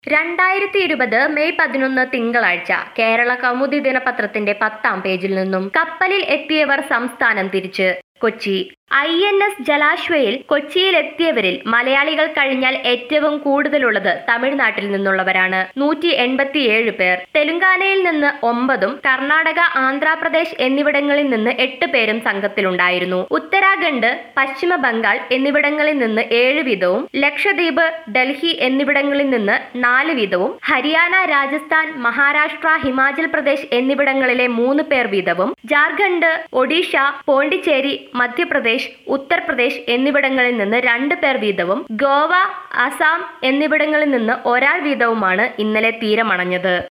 രണ്ടായിരത്തി ഇരുപത് മെയ് പതിനൊന്ന് തിങ്കളാഴ്ച കേരള കൗമുദി ദിനപത്രത്തിന്റെ പത്താം പേജിൽ നിന്നും കപ്പലിൽ എത്തിയവർ സംസ്ഥാനം തിരിച്ച് കൊച്ചി ഐ എൻ എസ് ജലാശ്വയിൽ കൊച്ചിയിൽ എത്തിയവരിൽ മലയാളികൾ കഴിഞ്ഞാൽ ഏറ്റവും കൂടുതലുള്ളത് തമിഴ്നാട്ടിൽ നിന്നുള്ളവരാണ് നൂറ്റി എൺപത്തിയേഴ് പേർ തെലുങ്കാനയിൽ നിന്ന് ഒമ്പതും കർണാടക ആന്ധ്രാപ്രദേശ് എന്നിവിടങ്ങളിൽ നിന്ന് എട്ട് പേരും സംഘത്തിലുണ്ടായിരുന്നു ഉത്തരാഖണ്ഡ് പശ്ചിമ ബംഗാൾ എന്നിവിടങ്ങളിൽ നിന്ന് ഏഴ് വീതവും ലക്ഷദ്വീപ് ഡൽഹി എന്നിവിടങ്ങളിൽ നിന്ന് നാല് വീതവും ഹരിയാന രാജസ്ഥാൻ മഹാരാഷ്ട്ര ഹിമാചൽ പ്രദേശ് എന്നിവിടങ്ങളിലെ മൂന്ന് പേർ വീതവും ജാർഖണ്ഡ് ഒഡീഷ പോണ്ടിച്ചേരി മധ്യപ്രദേശ് ഉത്തർപ്രദേശ് എന്നിവിടങ്ങളിൽ നിന്ന് രണ്ട് പേർ വീതവും ഗോവ അസാം എന്നിവിടങ്ങളിൽ നിന്ന് ഒരാൾ വീതവുമാണ് ഇന്നലെ തീരമണഞ്ഞത്